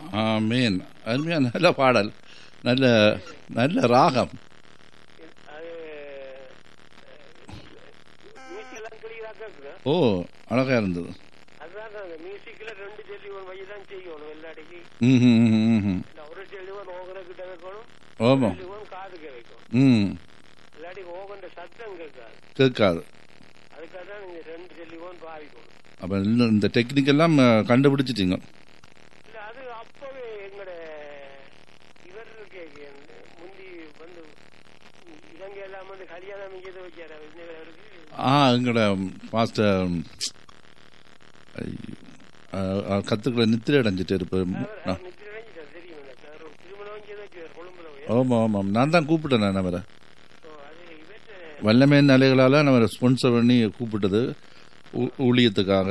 ஆமேன் அருமையான நல்ல பாடல் நல்ல நல்ல ராகம் அது மியூசிக் எல்லாம் கிளியரா கேக்குது ஓ அழகா இருந்தது அதுதான் அந்த மியூசிக்ல ரெண்டு டெலிவன் வை தான் செய்யணும் எல்லாடிக்கு ம் ம், ம், ம், ம். இந்த ஒரு டெலிவன் ஓகர கிட்ட வைக்கணும் ஆமாம் டெலிவன் காதுக்கு வைக்கணும் ம் இல்லாட்டி ஓகன்ற சத்தம் கேட்காது கேட்காது அதுக்காக தான் நீங்க ரெண்டு டெலிவன் பாவிக்கணும் அப்போ இன்னும் இந்த டெக்னிக் எல்லாம் அஹ், கண்டுபிடிச்சிட்டீங்க இல்ல அது அப்பவே எங்கட இவர் இருக்கே முந்தி வந்து இலங்கை எல்லாம் வந்து கல்யாணம் இங்கே வச்சாரு அவருக்கு ஆ எங்களோட பாஸ்டர் கத்துக்களை நித்திரை அடைஞ்சிட்டு இருப்பேன் அவர் அவர் நித்திரை அடைஞ்சிட்டார் தெரியும் எனக்கு அவர் ஒரு திருமணம் செய்து வச்சார் கொழும்புல போய் ஆமாம் ஆமாம் நான் தான் கூப்பிட்டேன் நான் அவரை ஓ, அது இவர்கிட்ட வல்லமே நிலைகளால் நம்ம ஸ்பான்சர் பண்ணி கூப்பிட்டது ஊ- ஊழியத்துக்காக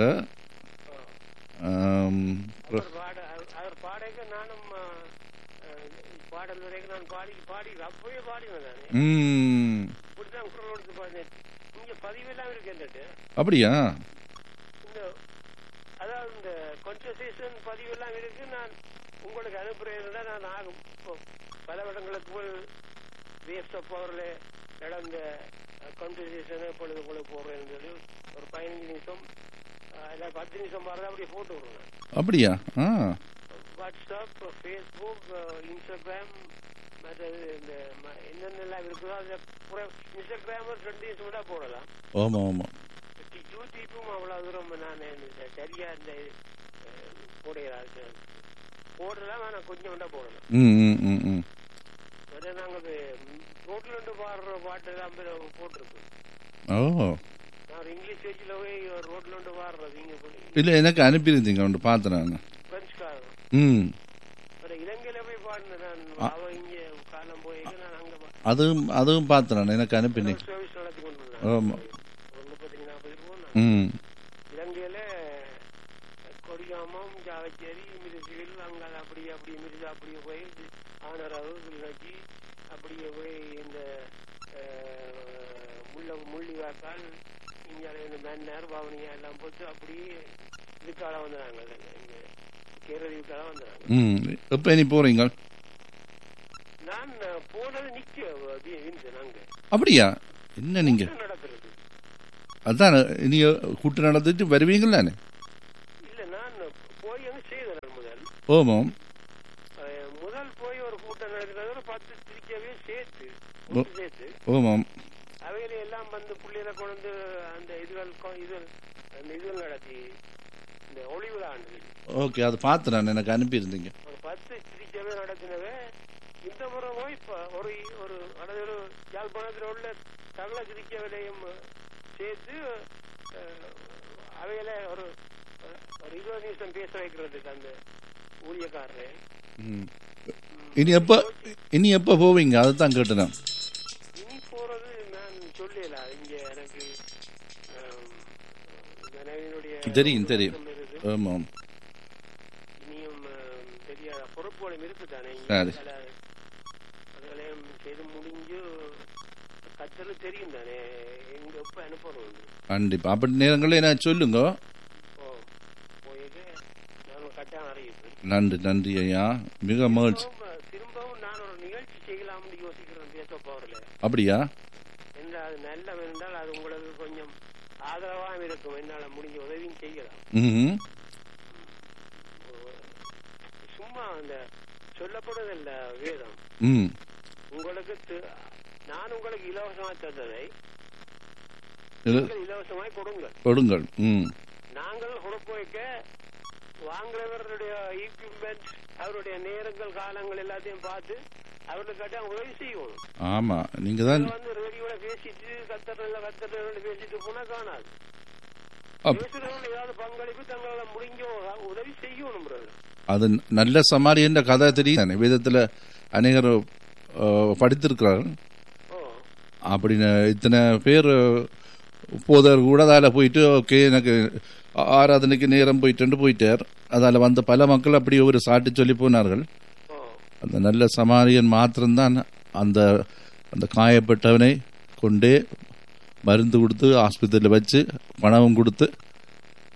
ஆம், அவர் பாட அவர்- அவர் பாடைக்கு நானும் ஆ, ஆ, பாடல் வரைக்கும் நான் பாடி பாடி அப்பவே பாடினேன் நான் ம் இப்படிதான் குரல் கொடுத்து பாடினேன் இங்க பதிவெல்லாம் இருக்கு என்கிட்ட அப்படியா இந்த அதாவது இந்த கான்வர்சேஷன் பதிவெல்லாம் இருக்கு நான் உங்களுக்கு அனுப்புறேன்னா நான் ஆகும் இப்போ பல இடங்களுக்கு போய் வேஸ்ட் ஆஃப் பவர்ல நடந்த கான்வர்சேஷன் இப்பொழுது உங்களுக்கு போடுறேன்னு சொல்லி ஒரு பதினஞ்சு நிமிஷம் அஹ், இல்ல பத்து நிமிஷம் மாதிரி அப்படியே போட்டு விடுறேன் அப்படியா ஆ வாட்ஸ்அப் ஃபேஸ்புக் இன்ஸ்டாகிராம் மற்றது இந்த ம- என்னென்னலாம் இருக்குதோ அதில் பூரா இன்ஸ்டாகிராம் ஒரு ரெண்டு நிமிஷம் கூட போடலாம் ஆமாம் ஆமாம் யூடியூப்பும் அவ்வளவு தூரம் நான் இந்த சரியா இந்த அஹ், போடுகிறாரு போடலாம் ஆனா கொஞ்சம் வேண்டாம் போடலாம் ம் ம் ம் ம் அதை நாங்க ரோட்ல இருந்து பாடுற பாட்டு எல்லாம் போட்டிருக்கோம் ஓ நான் ஒரு இங்கிலீஷ் பேஜில் போய் ரோட்ல இருந்து பாடுறது இங்க போய் இல்லை எனக்கு அனுப்பியிருந்தீங்க ஒன்று பார்த்தேன் நான் பிரெஞ்சுக்காரன் ம் ஒரு இலங்கையில போய் பாடினேன் நான் அவ இங்க காலம் போய் நான் அங்க பா- அதுவும் அதுவும் பார்த்தேன் நான் எனக்கு அனுப்பினீங்க சர்வீஸ் நடத்தி கொண்டு வந்தேன். ஆமா. ஒரு முப்பத்தஞ்சு நாற்பது போனேன் ம் இலங்கையில கொடியாமம் ஜாவச்சேரி மிருசிவில் அங்க அப்படியே அப்படியே மிருசா அப்படியே போய் ஆனரவு கிளிநொச்சி அப்படியே போய் இந்த அஹ், முள்ள முள்ளிவாக்கால் இங்கே இந்த மன்னர் பவனியா எல்லாம் போட்டு அப்படியே இதுக்கால வந்தாங்க இங்க கேரளீவுக்கால வந்தாங்க ம் எப்போ இனி போகிறீங்க நான் போனது நிக்க வின்சன் அங்க அப்படியா என்ன நீங்கள் என்ன நடக்கிறது அதான் இனி கூட்டு நடந்துட்டு வருவீங்களானே இல்ல நான் போய் அங்க செய்தேன் முதல் ஓமாம் அஹ், முதல் போய் ஒரு கூட்டம் நடக்கிறது ஒரு பத்து திருச்சியாவே சேர்த்து ஒன்று சேர்த்து ஓமாம் அவையில எல்லாம் வந்து பிள்ளைகளை கொண்டு அந்த இதுகள் கொ- இது அந்த இதுகள் நடத்தி இந்த ஒளி விழா ஆண்டு ஓகே அது பார்த்து நான் எனக்கு அனுப்பியிருந்தீங்க ஒரு பத்து திருச்சியாவே நடத்தினவே இந்த முறை போய் இப்ப ஒரு ஒரு அதாவது ஒரு யாழ்ப்பாணத்தில் உள்ள சகல திருச்சியாவிலையும் சேர்த்து அஹ், அவையில ஒரு ஒரு இருபது நிமிஷம் பேச வைக்கிறதுக்கு அந்த ஊழியக்காரரை ம் இனி எப்போ இனி எப்போ போவீங்க அதுதான் கேட்டேன் நான். இனி போறது நான் சொல்லல இங்க எனக்கு ஆம், மனைவியினுடைய தெரியும், தெரியும். ஒழுக்கம் இருக்கு. ஆமாம் இனியும் ஆம், தெரியாத பொறுப்புகளும் இருக்குதானே இங்க சரி. பல அதுகளையும் செய்து முடிஞ்சு கத்தல் தெரியும் தானே எங்க எப்ப அனுப்பணும் கண்டிப்பாக அப்படி நேரங்களில் என்ன சொல்லுங்க ஓ போயிட்டு நாங்கள் கட்டாயம் அறிவிப்போம் நன்றி நன்றி ஐயா மிக மகிழ்ச்சி திரும்பவும் திரும்பவும் நான் ஒரு நிகழ்ச்சி செய்யலாம்னு யோசிக்கிறேன் பேச போறல அப்படியா என்றால் அது நல்ல என்றால் அது உங்களுக்கு கொஞ்சம் ஆதரவாக இருக்கும் என்னால் முடிஞ்ச உதவியும் செய்யலாம் ம் சும்மா அந்த சொல்லப்படுவதில்ல வேதம் ம் உங்களுக்கு தி- நான் உங்களுக்கு இலவசமாக தந்ததை இது நீங்கள் இலவசமாய் கொடுங்கள் கொடுங்கள் ம் நாங்கள் கொடுப்பு வைக்க வாங்குறவருடைய ஈக்விப்மெண்ட் அவருடைய நேரங்கள் காலங்கள் எல்லாத்தையும் பார்த்து அவர்களுக்கு கேட்டா உதவி செய்யணும் ஆமாம் நீங்கள் தான் இதை வந்து ரேடியோல பேசிட்டு கத்தரில் கத்தரில் பேசிட்டு போனா காணாது அப்- பேசுறவங்க ஏதாவது பங்களிப்பு தங்களால முடிஞ்ச உதவி செய்யணும் brother. அது நல்ல சமாரி என்ற கதை தெரியும் வேதத்தில் அநேகர் அஹ், படித்திருக்கிறார்கள் ஓ அப்படின்னு இத்தனை பேர் போதர் கூட அதில் போயிட்டு ஓகே எனக்கு ஆ- ஆராதனைக்கு நேரம் போயிட்டு போயிட்டார் அதில் வந்த பல மக்கள் அப்படி ஒரு சாட்டி சொல்லி போனார்கள் ஓ அந்த நல்ல சமாரியன் மாத்திரம்தான் அந்த அந்த காயப்பட்டவனை கொண்டே மருந்து கொடுத்து ஆஸ்பத்திரியில் வச்சு பணமும் கொடுத்து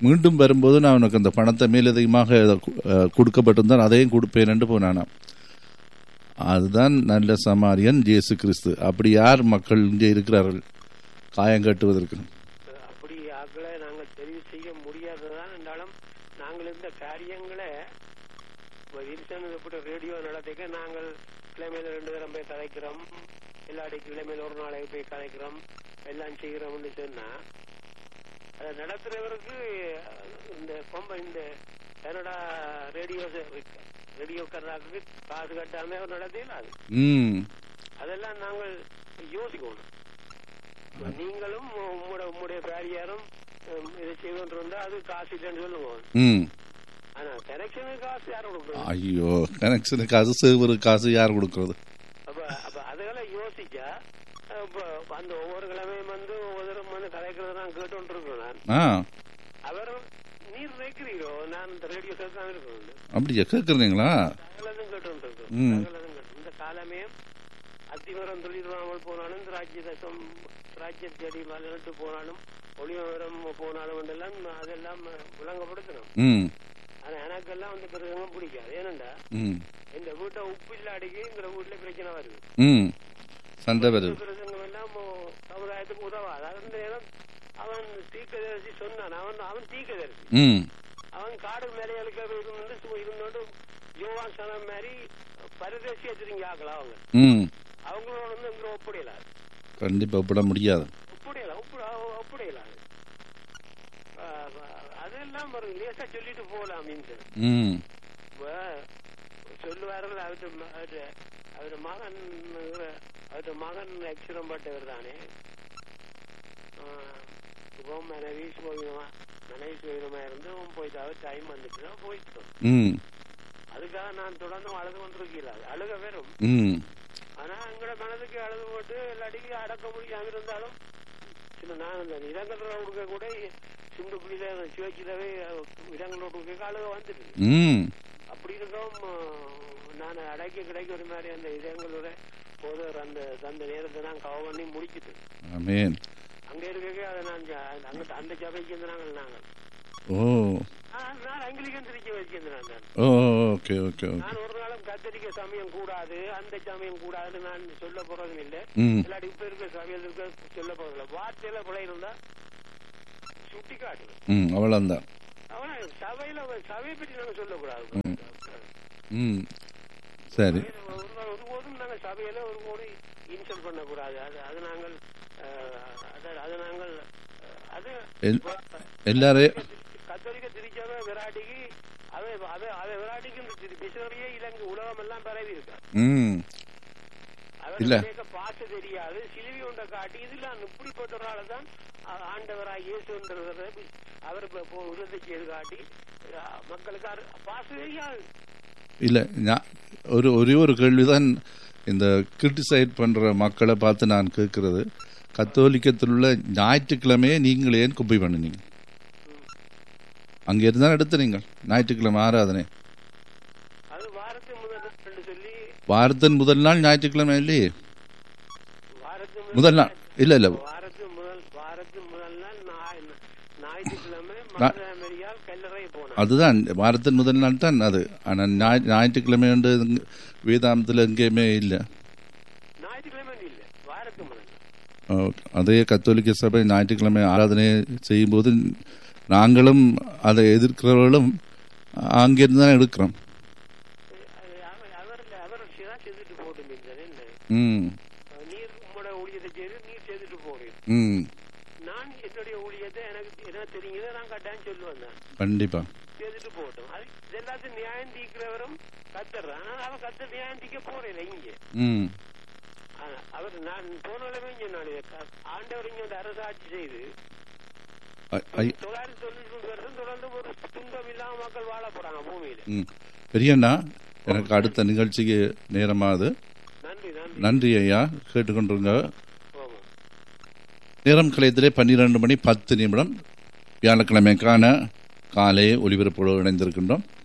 மீண்டும் வரும்போது நான் உனக்கு அந்த பணத்தை மேலதிகமாக அஹ், கொடுக்கப்பட்டிருந்தால் அதையும் கொடுப்பேன் போனானாம் அதுதான் நல்ல சமாரியன் இயேசு கிறிஸ்து அப்படி யார் மக்கள் இங்கே இருக்கிறார்கள் காயம் கட்டுவதற்கு அப்படி ஆக்களை நாங்கள் தெரிவு செய்ய முடியாததான் என்றாலும் நாங்கள் இந்த காரியங்களை இப்ப வில்சன் எப்படி ரேடியோ நடத்திக்க நாங்கள் கிழமையில ரெண்டு தரம் போய் கதைக்கிறோம் எல்லாடி கிழமையில ஒரு நாளைக்கு போய் கதைக்கிறோம் எல்லாம் செய்கிறோம்னு சொன்னா அதை நடத்துறவருக்கு இந்த கொம்ப இந்த கனடா ரேடியோ ரேடியோக்காரருக்கு காசு கட்டாம அவர் நடத்தினா அது ம் அதெல்லாம் நாங்கள் யோசிக்கணும் நீங்களும் உங்களோட உங்களுடைய பேரியாரும் உம், இதை செய்து இருந்தா அது காசு இல்லைன்னு சொல்லுவோம் ம் ஆனா கனெக்ஷனுக்கு காசு யாரும் கொடுக்கணும் ஐயோ கனெக்ஷனு காசு சேவரு காசு யார் கொடுக்கறது அப்ப அப்ப அதெல்லாம் யோசிச்சா அஹ், இப்ப அந்த ஒவ்வொரு கிழமையும் வந்து ஒவ்வொரு வந்து கதைக்கிறத நான் கேட்டு இருக்கேன் நான் ஆ அவர் நீர் நினைக்கிறீரோ நான் இந்த ரேடியோ கேட்காம இருக்கணும் அப்படியா கேட்குறீங்களா சகலதும் கேட்டு இருக்கோம் ம். சகலதும் கேட்டு இந்த காலமே அத்திவரம் தொழிலாமல் போனாலும் இந்த ராஜ்ய தசம் ராஜ்யம் தேடி மலர்ந்து போனாலும் ஒளிவரம் போனாலும் எல்லாம் அதெல்லாம் விளங்கப்படுத்தணும் ம் ஆனா எனக்கெல்லாம் வந்து பிறகு பிடிக்காது ஏனண்டா ம் இந்த வீட்டை உப்பு இல்லாடிக்கு இந்த வீட்டுல பிரச்சனை வருது ம் சண்டை வருது பிரசங்கம் எல்லாம் சமுதாயத்துக்கு உதவாது அந்த நேரம் அவன் தீக்கதரிசி சொன்னான் அவன் அவன் தீக்கதரிசி ம் அவன் காடு மேலைகளுக்கு இருந்து சு- இருந்தோண்டு யோவான் சனம் மாதிரி பரதேசியா திரும்பி ஆக்கலாம் அவங்க ம் அவங்களோட வந்து இங்க ஒப்படையலாது கண்டிப்பாக விட முடியாது ஒப்படையலாம் ஒப்பு ஒப்படையலாது அதெல்லாம் ஒரு லேசா சொல்லிட்டு போகலாம் மீன்ஸ் ம் இப்ப சொல்லுவார்கள் அவரு அவரு அவரு மகன் அவரு மகன் அக்ஷரம் பட்டவர் தானே இப்போ மனைவி சுகமா மனைவி சுகமா இருந்து அவன் போயிட்டாவது டைம் வந்துட்டு தான் போயிட்டோம் ம் அதுக்காக நான் தொடர்ந்து அழுது கொண்டிருக்கல அழுக வெறும் ம் ஆனா எங்களோட மனதுக்கு அழுது போட்டு எல்லாத்தையும் அடக்க முடியாம இருந்தாலும் சில நான் இந்த இடங்கள் கொடுக்க கூட சிந்து குடியில சிவச்சிலவே இடங்கள் கொடுக்க அழுக வந்துட்டு ம் அப்படி இருக்கவும் நான் அடைக்க கிடைக்க ஒரு மாதிரி அந்த இதங்களோட போதவர் அந்த அந்த நேரத்தை நான் கவ பண்ணி முடிச்சிட்டு ஆமேன் அங்க இருக்கவே அதை நான் ஜ- அங்க அந்த சபைக்கு வந்து நாங்கள் நாங்கள் ஓ ஆ, நான் அங்கிலிக்கன் திருச்சி வச்சிருந்தேன் நான் ஓ ஓகே ஓகே ஓகே நான் ஒரு நாளும் கத்தரிக்க சமயம் கூடாது அந்த சமயம் கூடாதுன்னு நான் சொல்ல போறதும் இல்லை ம் இல்லாட்டி இப்ப இருக்க சபையில் இருக்க சொல்ல போறதில்ல வார்த்தையில பிழை இருந்தா சுட்டி காட்டு ம் அவ்வளோந்தான் அவன் சபையில சபையை பற்றி நாங்க சொல்லக்கூடாது ம் சரி ஒரு நாள் ஒருபோதும் நாங்க சபையில ஒரு கோடி இன்சல்ட் பண்ணக்கூடாது அது அது நாங்கள் அஹ், அது- அது நாங்கள் அஹ், அது எல்- எல்லாரையும் கத்தோலிக்க திருச்சபை விராட்டிக்கு அவை அவை அவை விராட்டிக்கு இந்த திரு- மிஷனரியே இலங்கை உலகம் எல்லாம் பரவி இருக்கா ம் இல்ல. அவருக்கு பாச தெரியாது சிலுவை ஒன்றை காட்டி இதெல்லாம் இப்படிப்பட்ட ஒரு ஆளை தான் ஆ- ஆண்டவராய் இயேசுன்றவரை அவர் இப்ப போ- உதவி செய்து காட்டி அஹ், மக்களுக்கு அரு- பாச தெரியாது இல்லை நான் ஒரு ஒரே ஒரு கேள்விதான் இந்த கிரிட்டிசைட் பண்ணுற மக்களை பார்த்து நான் கேட்கறது கத்தோலிக்கத்தில் உள்ள ஞாயிற்றுக்கிழமையே நீங்கள் ஏன் குப்பை பண்ணினீங்க அங்கே இருந்தால் எடுத்து நீங்கள் ஞாயிற்றுக்கிழமை ஆராதனை அது வாரத்து முதல் நாள் சொல்லி வாரத்தின் முதல் நாள் ஞாயிற்றுக்கிழமை இல்லையே வாரத்து முதல் நாள் இல்லை இல்லை வாரத்து முதல் வாரத்து முதல் நாள் ஞாய்- ஞாயிற்றுக்கிழமை மதுரையால் கல்லறை போனார் அதுதான் வாரத்தின் முதல் நாள் தான் அது ஆனால் ஞாய் ஞாயிற்றுக்கிழமை வந்து வேதாந்தத்தில் எங்கேயுமே இல்லை ஞாயிற்றுக்கிழமை இல்ல வாரத்து முதல் நாள் அஹ், அதே கத்தோலிக்க சபை ஞாயிற்றுக்கிழமை ஆராதனை செய்யும்போது நாங்களும் அதை எதிர்க்கிறவர்களும் அங்கிருந்து தான் எடுக்கிறோம் அது அவர் அவர் அவர் தான் செஞ்சுட்டு போட்டு நின்றார் என்ன ம் நீர் உங்களோட ஊழியத்தை செய்து நீர் செய்துட்டு போறீர் ம் நான் என்னுடைய ஊழியத்தை எனக்கு என்ன தெரியுதோ நான் கட்டாயம் சொல்லுவேன் நான் கண்டிப்பாக செய்துட்டு போகட்டும் அது இது எல்லாத்தையும் நியாயம் தீக்கிறவரும் கத்தர் ஆனா அவன் கத்தர் நியாயம் தீக்க போறேன் இங்க ம் ஆனா, அவர் நான் போனாலுமே சொன்னாரு ஆண்டவர் இங்க வந்து அரசாட்சி செய்து ஐ- ஐ- தொள்ளாயிரத்தி தொண்ணூத்தி மூணு வருஷம் தொடர்ந்து ஒரு துன்பம் இல்லாம மக்கள் வாழ போறாங்க பூமியில ம் பெரியண்ணா எனக்கு அடுத்த நிகழ்ச்சிக்கு நேரமாகுது நன்றி நன்றி நன்றி ஐயா கேட்டுக்கொண்டிருங்க ஆமா நேரம் கலையத்திலே பன்னிரண்டு மணி பத்து நிமிடம் வியாழக்கிழமைக்கான காலை ஒலிபரப்போடு இணைந்திருக்கின்றோம்